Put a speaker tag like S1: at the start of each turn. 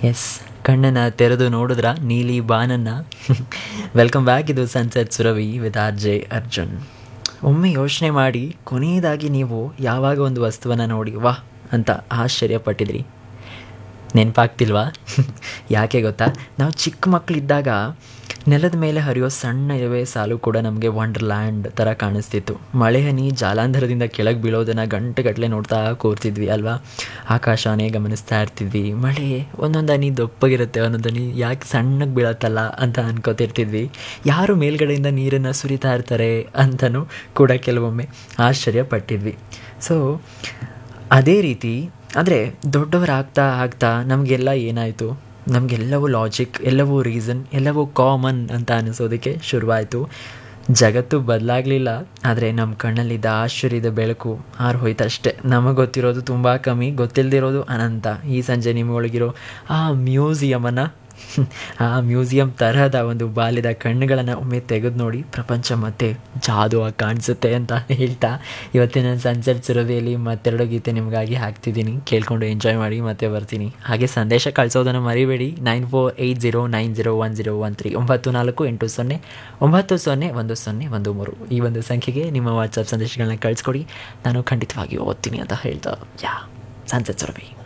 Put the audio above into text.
S1: S ಕಣ್ಣನ್ನು ತೆರೆದು ನೋಡಿದ್ರ ನೀಲಿ ಬಾನನ್ನು ವೆಲ್ಕಮ್ ಬ್ಯಾಕ್ ಇದು sunset Suravi with R J Arjun ಒಮ್ಮೆ ಯೋಚನೆ ಮಾಡಿ ಕೊನೆಯದಾಗಿ ನೀವು ಯಾವಾಗ ಒಂದು ವಸ್ತುವನ್ನು ನೋಡಿ ವಾಹ್ ಅಂತ ಆಶ್ಚರ್ಯಪಟ್ಟಿದ್ರಿ ನೆನಪಾಗ್ತಿಲ್ವಾ ಯಾಕೆ ಗೊತ್ತಾ ನಾವು ಚಿಕ್ಕ ಮಕ್ಕಳಿದ್ದಾಗ ನೆಲದ ಮೇಲೆ ಹರಿಯೋ ಸಣ್ಣ ಇರುವೆ ಸಾಲು ಕೂಡ ನಮಗೆ ವಂಡರ್ಲ್ಯಾಂಡ್ ಥರ ಕಾಣಿಸ್ತಿತ್ತು ಮಳೆ ಹನಿ ಜಾಲಾಂಧರದಿಂದ ಕೆಳಗೆ ಬೀಳೋದನ್ನು ಗಂಟೆಗಟ್ಟಲೆ ನೋಡ್ತಾ ಕೂರ್ತಿದ್ವಿ ಅಲ್ವಾ ಆಕಾಶವನ್ನೇ ಗಮನಿಸ್ತಾ ಇರ್ತಿದ್ವಿ ಮಳೆ ಒಂದೊಂದು ಹನಿ ದೊಪ್ಪಗಿರುತ್ತೆ ಒಂದೊಂದು ಹನಿ ಯಾಕೆ ಸಣ್ಣಗೆ ಬೀಳತ್ತಲ್ಲ ಅಂತ ಅನ್ಕೋತಿರ್ತಿದ್ವಿ ಯಾರು ಮೇಲ್ಗಡೆಯಿಂದ ನೀರನ್ನು ಸುರಿತಾ ಇರ್ತಾರೆ ಅಂತಲೂ ಕೂಡ ಕೆಲವೊಮ್ಮೆ ಆಶ್ಚರ್ಯ ಪಟ್ಟಿದ್ವಿ ಸೊ ಅದೇ ರೀತಿ ಆದರೆ ದೊಡ್ಡವರಾಗ್ತಾ ಆಗ್ತಾ ನಮಗೆಲ್ಲ ಏನಾಯಿತು ನಮಗೆಲ್ಲವೂ ಲಾಜಿಕ್ ಎಲ್ಲವೂ ರೀಸನ್ ಎಲ್ಲವೂ ಕಾಮನ್ ಅಂತ ಅನಿಸೋದಕ್ಕೆ ಶುರುವಾಯಿತು ಜಗತ್ತು ಬದಲಾಗಲಿಲ್ಲ ಆದರೆ ನಮ್ಮ ಕಣ್ಣಲ್ಲಿದ್ದ ಆಶ್ಚರ್ಯದ ಬೆಳಕು ಆರು ಹೋಯ್ತಷ್ಟೇ ನಮಗೆ ಗೊತ್ತಿರೋದು ತುಂಬ ಕಮ್ಮಿ ಗೊತ್ತಿಲ್ಲದಿರೋದು ಅನಂತ ಈ ಸಂಜೆ ನಿಮ್ಮೊಳಗಿರೋ ಆ ಮ್ಯೂಸಿಯಮನ್ನು ಆ ಮ್ಯೂಸಿಯಂ ತರಹದ ಒಂದು ಬಾಲ್ಯದ ಕಣ್ಣುಗಳನ್ನು ಒಮ್ಮೆ ತೆಗೆದು ನೋಡಿ ಪ್ರಪಂಚ ಮತ್ತೆ ಜಾದುವಾಗಿ ಕಾಣಿಸುತ್ತೆ ಅಂತ ಹೇಳ್ತಾ ಇವತ್ತಿನ ಸನ್ಸೆಟ್ ಸುರವಿಯಲ್ಲಿ ಮತ್ತೆರಡು ಗೀತೆ ನಿಮಗಾಗಿ ಹಾಕ್ತಿದ್ದೀನಿ ಕೇಳ್ಕೊಂಡು ಎಂಜಾಯ್ ಮಾಡಿ ಮತ್ತೆ ಬರ್ತೀನಿ ಹಾಗೆ ಸಂದೇಶ ಕಳಿಸೋದನ್ನು ಮರಿಬೇಡಿ nine four eight zero nine zero one zero one three ಒಂಬತ್ತು ನಾಲ್ಕು ಎಂಟು ಸೊನ್ನೆ ಒಂಬತ್ತು ಸೊನ್ನೆ ಒಂದು ಸೊನ್ನೆ ಒಂದು ಮೂರು ಈ ಒಂದು ಸಂಖ್ಯೆಗೆ ನಿಮ್ಮ ವಾಟ್ಸಪ್ ಸಂದೇಶಗಳನ್ನ ಕಳಿಸ್ಕೊಡಿ ನಾನು ಖಂಡಿತವಾಗಿ ಓದ್ತೀನಿ ಅಂತ ಹೇಳ್ತಾ ಯಾ ಸನ್ಸೆಟ್ ಸುರಭಿ